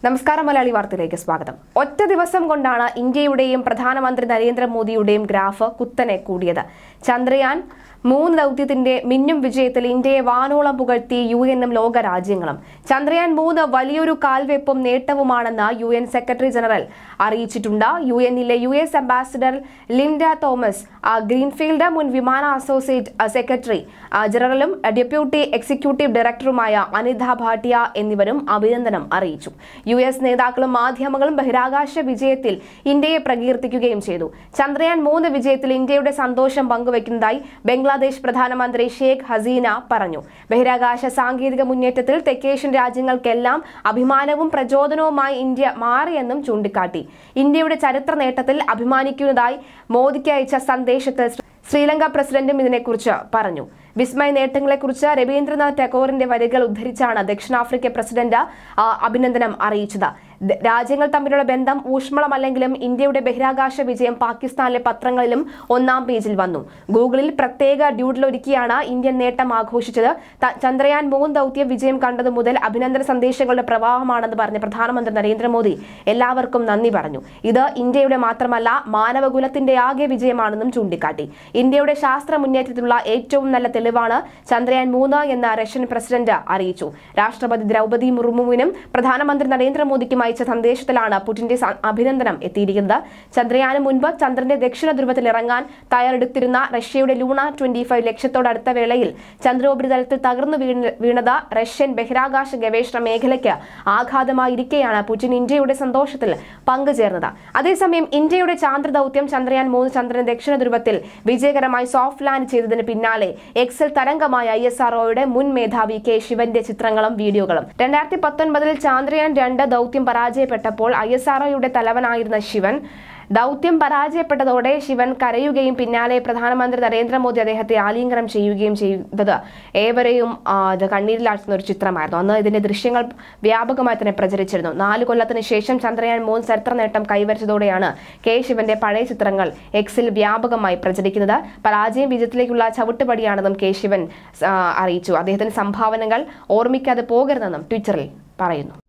നമസ്കാരം മലയാളി വാർത്തയിലേക്ക് സ്വാഗതം ഒറ്റ ദിവസം കൊണ്ടാണ് ഇന്ത്യയുടെയും പ്രധാനമന്ത്രി നരേന്ദ്രമോദിയുടെയും ഗ്രാഫ് കുത്തനെ കൂടിയത് ചന്ദ്രയാൻ മൂന്ന് ദൗത്യത്തിന്റെ മിന്നും വിജയത്തിൽ ഇന്ത്യയെ വാനോളം പുകഴ്ത്തി യു എന്നും ലോകരാജ്യങ്ങളും ചന്ദ്രയാൻ മൂന്ന് വലിയൊരു കാൽവെപ്പും നേട്ടവുമാണെന്ന് യു എൻ സെക്രട്ടറി ജനറൽ അറിയിച്ചിട്ടുണ്ട് യു എന്നിലെ U S ambassador Linda Thomas ആ, ഗ്രീൻഫീൽഡ് മുൻ വിമാന അസോസിയേറ്റ് ആ, സെക്രട്ടറി ആ, ജനറലും ആ, ഡെപ്യൂട്ടി എക്സിക്യൂട്ടീവ് ഡയറക്ടറുമായ അനിത ഭാട്ടിയ എന്നിവരും അഭിനന്ദനം അറിയിച്ചു യു എസ് നേതാക്കളും മാധ്യമങ്ങളും ബഹിരാകാശ വിജയത്തിൽ ഇന്ത്യയെ പ്രകീർത്തിക്കുകയും ചെയ്തു ചന്ദ്രയാൻ മൂന്ന് വിജയത്തിൽ ഇന്ത്യയുടെ സന്തോഷം പങ്കുവയ്ക്കുന്നതായി ബംഗ്ലാദേശ് പ്രധാനമന്ത്രി ഷേഖ് ഹസീന പറഞ്ഞു ബഹിരാകാശ സാങ്കേതിക മുന്നേറ്റത്തിൽ തെക്കേഷ്യൻ രാജ്യങ്ങൾക്കെല്ലാം അഭിമാനവും പ്രചോദനവുമായി ഇന്ത്യ മാറിയെന്നും ചൂണ്ടിക്കാട്ടി ഇന്ത്യയുടെ ചരിത്ര നേട്ടത്തിൽ അഭിമാനിക്കുന്നതായി മോദിക്ക് അയച്ച സന്ദേശത്തിൽ ശ്രീലങ്ക പ്രസിഡന്റും ഇതിനെക്കുറിച്ച് പറഞ്ഞു വിസ്മയ നേട്ടങ്ങളെക്കുറിച്ച് രവീന്ദ്രനാഥ് ടാഗോറിന്റെ വരികൾ ഉദ്ധരിച്ചാണ് ദക്ഷിണാഫ്രിക്ക പ്രസിഡന്റ് ആ, അഭിനന്ദനം അറിയിച്ചത് ദ- രാജ്യങ്ങൾ തമ്മിലുള്ള ബന്ധം ഊഷ്മളമല്ലെങ്കിലും ഇന്ത്യയുടെ ബഹിരാകാശ വിജയം പാകിസ്ഥാനിലെ പത്രങ്ങളിലും ഒന്നാം പേജിൽ വന്നു ഗൂഗിളിൽ പ്രത്യേക ഡ്യൂഡിലൊരുക്കിയാണ് ഇന്ത്യൻ നേട്ടം ആഘോഷിച്ചത് ത- ചന്ദ്രയാൻ മൂന്ന് ദൗത്യം വിജയം കണ്ടതു മുതൽ അഭിനന്ദന സന്ദേശങ്ങളുടെ പ്രവാഹമാണെന്ന് പറഞ്ഞ പ്രധാനമന്ത്രി നരേന്ദ്രമോദി എല്ലാവർക്കും നന്ദി പറഞ്ഞു ഇത് ഇന്ത്യയുടെ മാത്രമല്ല മാനവകുലത്തിന്റെ ആകെ വിജയമാണെന്നും ചൂണ്ടിക്കാട്ടി ഇന്ത്യയുടെ ശാസ്ത്ര മുന്നേറ്റത്തിലുള്ള ഏറ്റവും നല്ല തെളിവാണ് ചന്ദ്രയാൻ മൂന്ന് എന്ന് റഷ്യൻ പ്രസിഡന്റ് അറിയിച്ചു രാഷ്ട്രപതി ദ്രൗപദി മുർമുവിനും പ്രധാനമന്ത്രി നരേന്ദ്രമോദിക്കും അയച്ച സന്ദേശത്തിലാണ് പുടിന്റെ സ- അഭിനന്ദനം എത്തിയിരിക്കുന്നത് ചന്ദ്രയാന് മുൻപ് ചന്ദ്രന്റെ ദക്ഷിണ ധ്രുവത്തിൽ ഇറങ്ങാൻ തയ്യാറെടുത്തിരുന്ന റഷ്യയുടെ ലൂണ ട്വന്റി ഫൈവ് ലക്ഷ്യത്തോടടുത്ത വേളയിൽ ചന്ദ്രോപരിതലത്തിൽ തകർന്നു വീണ- വീണത് റഷ്യൻ ബഹിരാകാശ ഗവേഷണ മേഖലയ്ക്ക് ആഘാതമായിരിക്കെയാണ് പുടിൻ ഇന്ത്യയുടെ സന്തോഷത്തിൽ പങ്കുചേർന്നത് അതേസമയം ഇന്ത്യയുടെ ചാന്ദ്ര ദൗത്യം ചന്ദ്രയാൻ മൂന്ന് ചന്ദ്രൻ ദക്ഷിണ ധ്രുവത്തിൽ വിജയകരമായി സോഫ്റ്റ് ലാൻഡ് ചെയ്തതിന് പിന്നാലെ എക്സൽ തരംഗമായ ഐ എസ് ആർഒയുടെ മുൻ മേധാവി കെ ശിവന്റെ ചിത്രങ്ങളും വീഡിയോകളും രണ്ടായിരത്തി പത്തൊൻപതിൽ ചാന്ദ്രയാൻ രണ്ട് ദൗത്യം പരാജയപ്പെട്ടപ്പോൾ ഐ എസ് ആർഒയുടെ തലവനായിരുന്ന ശിവൻ ദൗത്യം പരാജയപ്പെട്ടതോടെ ശിവൻ കരയുകയും പിന്നാലെ പ്രധാനമന്ത്രി നരേന്ദ്രമോദി അദ്ദേഹത്തെ ആലിംഗനം ചെയ്യുകയും ചെയ്തത് ഏവരെയും ആ, ഇത് കണ്ണീരിലാഴ്ത്തുന്ന ഒരു ചിത്രമായിരുന്നു അന്ന് ഇതിന്റെ ദൃശ്യങ്ങൾ വ്യാപകമായി തന്നെ പ്രചരിച്ചിരുന്നു നാല് കൊല്ലത്തിന് ശേഷം ചന്ദ്രയാൻ മൂന്ന് ചരിത്ര നേട്ടം കൈവരിച്ചതോടെയാണ് കെ ശിവന്റെ പഴയ ചിത്രങ്ങൾ എക്സിൽ വ്യാപകമായി പ്രചരിക്കുന്നത് പരാജയം വിജയത്തിലേക്കുള്ള ചവിട്ടുപടിയാണെന്നും കെ ശിവൻ ആ, അറിയിച്ചു അദ്ദേഹത്തിന്റെ സംഭാവനകൾ ഓർമ്മിക്കാതെ പോകരുതെന്നും ട്വിറ്ററിൽ പറയുന്നു